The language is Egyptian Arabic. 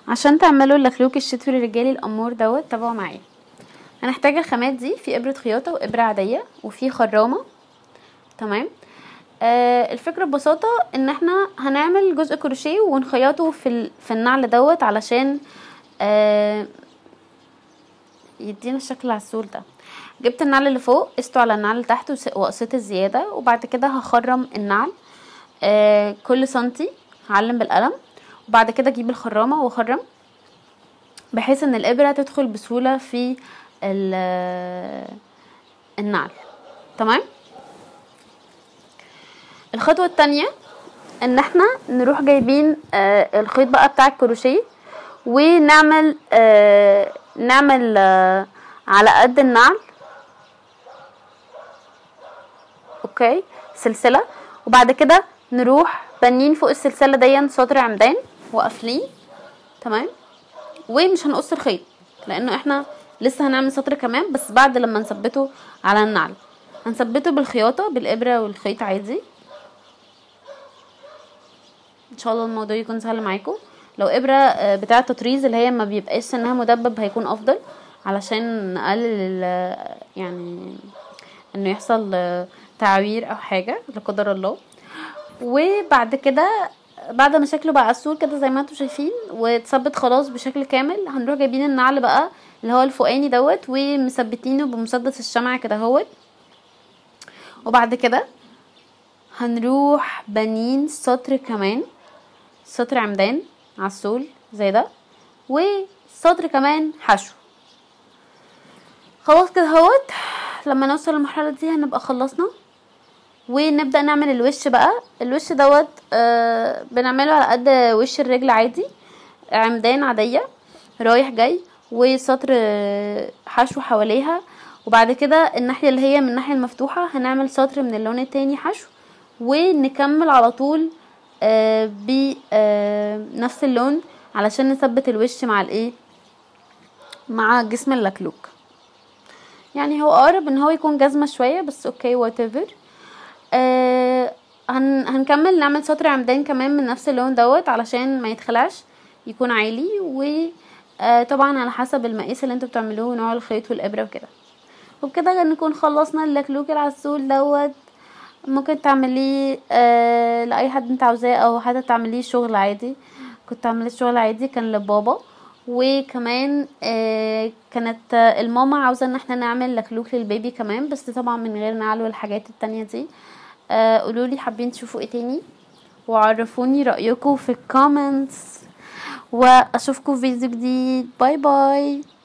عشان تعملوا اللكلوك الشتوي الرجالي الامور دوت تابعوا معايا هنحتاج الخامات دي في ابرة خياطة وابرة عادية وفي خرامة تمام آه الفكرة ببساطة ان احنا هنعمل جزء كروشيه ونخيطه في, ال... في النعل دوت علشان آه يدينا الشكل العسول ده جبت النعل اللي فوق قسته على النعل اللي تحت وس- وقصيت الزيادة وبعد كده هخرم النعل آه كل سنتي هعلم بالقلم وبعد كده اجيب الخرامة واخرم بحيث ان الابرة تدخل بسهولة في ال- النعل تمام الخطوة التانية ان احنا نروح جايبين آه الخيط بقى بتاع الكروشيه ونعمل آه نعمل آه على قد النعل اوكي سلسلة وبعد كده نروح بنين فوق السلسلة دي سطر عمدان وقافلين تمام ومش هنقص الخيط لانه احنا لسه هنعمل سطر كمان بس بعد لما نثبته على النعل هنثبته بالخياطة بالابرة والخيط عادي ان شاء الله الموضوع يكون سهل معاكم لو ابرة آه، بتاعة تطريز اللي هي ما بيبقاش سنها مدبب هيكون افضل علشان نقلل ال- يعني انه يحصل آه، تعوير او حاجة لا قدر الله وبعد كده بعد ما شكله بقى عسول كده زي ما انتم شايفين واتثبت خلاص بشكل كامل هنروح جايبين النعل بقى اللي هو الفوقاني دوت ومثبتينه بمسدس الشمع كده اهوت وبعد كده هنروح بنين سطر كمان سطر عمدان عسول زي ده وسطر كمان حشو خلاص كده اهوت لما نوصل للمرحله دي هنبقى خلصنا ونبدا نعمل الوش بقى الوش دوت آه بنعمله على قد وش الرجل عادي عمدان عاديه رايح جاي وسطر آه، حشو حواليها وبعد كده الناحيه اللي هي من الناحيه المفتوحه هنعمل سطر من اللون التاني حشو ونكمل على طول آه بنفس اللون علشان نثبت الوش مع الايه مع جسم اللكلوك يعني هو اقرب ان هو يكون جزمه شويه بس اوكي وات ايفر آه هن هنكمل نعمل سطر عمدان كمان من نفس اللون دوت علشان ما يتخلعش يكون عالي و آه طبعا على حسب المقاس اللي انتوا بتعملوه ونوع الخيط والابره وكده وبكده نكون خلصنا اللكلوك العسول دوت ممكن تعمليه آه لاي حد انت عاوزاه او حتى تعمليه شغل عادي كنت عملت شغل عادي كان لبابا وكمان آه كانت آه، الماما عاوزه ان احنا نعمل لكلوك للبيبي كمان بس طبعا من غير نعل والحاجات التانية دي آه قولولي حابين تشوفوا ايه تاني وعرفوني رأيكم في الكومنتس واشوفكم في فيديو جديد باي باي